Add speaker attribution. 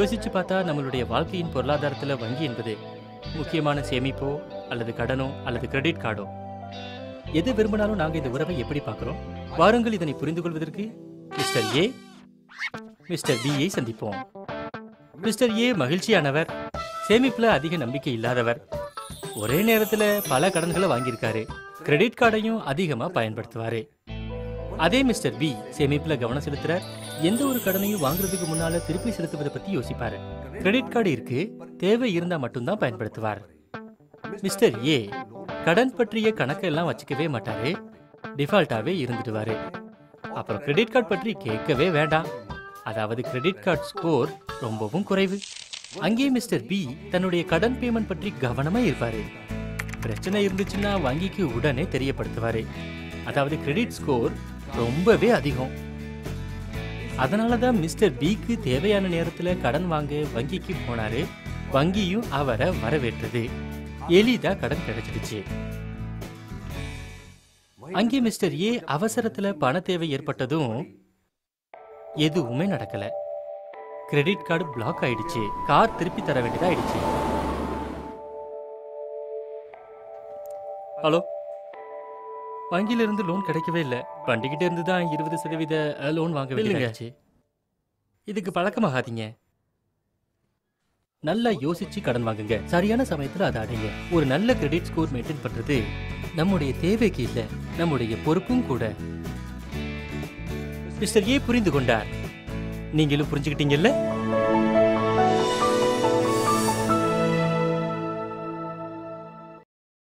Speaker 1: யோசிச்சு பார்த்தா நம்மளுடைய வாழ்க்கையின் பொருளாதாரத்துல வங்கி என்பது முக்கியமான சேமிப்போ அல்லது கடனோ அல்லது கிரெடிட் கார்டோ எது விரும்பினாலும் நாங்க இந்த உறவை எப்படி பார்க்கிறோம் வாருங்கள் இதனை புரிந்து கொள்வதற்கு மிஸ்டர் ஏ மிஸ்டர் பியை சந்திப்போம் மிஸ்டர் ஏ மகிழ்ச்சியானவர் சேமிப்புல அதிக நம்பிக்கை இல்லாதவர் ஒரே நேரத்துல பல கடன்களை வாங்கியிருக்காரு கிரெடிட் கார்டையும் அதிகமா பயன்படுத்துவாரு அதே மிஸ்டர் பி சேமிப்புல கவனம் செலுத்துறார் எந்த ஒரு கடனையும் வாங்குறதுக்கு முன்னால திருப்பி செலுத்துவதை பத்தி யோசிப்பாரு கிரெடிட் கார்டு இருக்கு தேவை இருந்தா மட்டும்தான் பயன்படுத்துவார் மிஸ்டர் ஏ கடன் பற்றிய கணக்கெல்லாம் வச்சுக்கவே மாட்டாரு டிஃபால்ட்டாவே இருந்துடுவாரு அப்புறம் கிரெடிட் கார்டு பற்றி கேட்கவே வேண்டாம் அதாவது கிரெடிட் கார்டு ஸ்கோர் ரொம்பவும் குறைவு அங்கே மிஸ்டர் பி தன்னுடைய கடன் பேமெண்ட் பற்றி கவனமா இருப்பாரு பிரச்சனை இருந்துச்சுன்னா வங்கிக்கு உடனே தெரியப்படுத்துவாரு அதாவது கிரெடிட் ஸ்கோர் ரொம்பவே அதிகம் அதனால தான் மிஸ்டர் பிக்கு தேவையான நேரத்துல கடன் வாங்க வங்கிக்கு போனாரு வங்கியும் அவரை வரவேற்றது எளிதா கடன் கிடைச்சிடுச்சு அங்கே மிஸ்டர் ஏ அவசரத்துல பண தேவை ஏற்பட்டதும் எதுவுமே நடக்கல கிரெடிட் கார்டு பிளாக் ஆயிடுச்சு கார் திருப்பி தர வேண்டியதா ஆயிடுச்சு ஹலோ வங்கியில இருந்து லோன் கிடைக்கவே இல்ல வண்டிக்கிட்ட இருந்து தான் இருபது சதவீத லோன் வாங்க வேண்டியதாச்சு இதுக்கு பழக்கமாகாதீங்க நல்லா யோசிச்சு கடன் வாங்குங்க சரியான சமயத்துல அதை அடைங்க ஒரு நல்ல கிரெடிட் ஸ்கோர் மெயின்டைன் பண்றது நம்முடைய தேவைக்கு இல்ல நம்முடைய பொறுப்பும் கூட மிஸ்டர் ஏ புரிந்து கொண்டார் நீங்களும் புரிஞ்சுக்கிட்டீங்கல்ல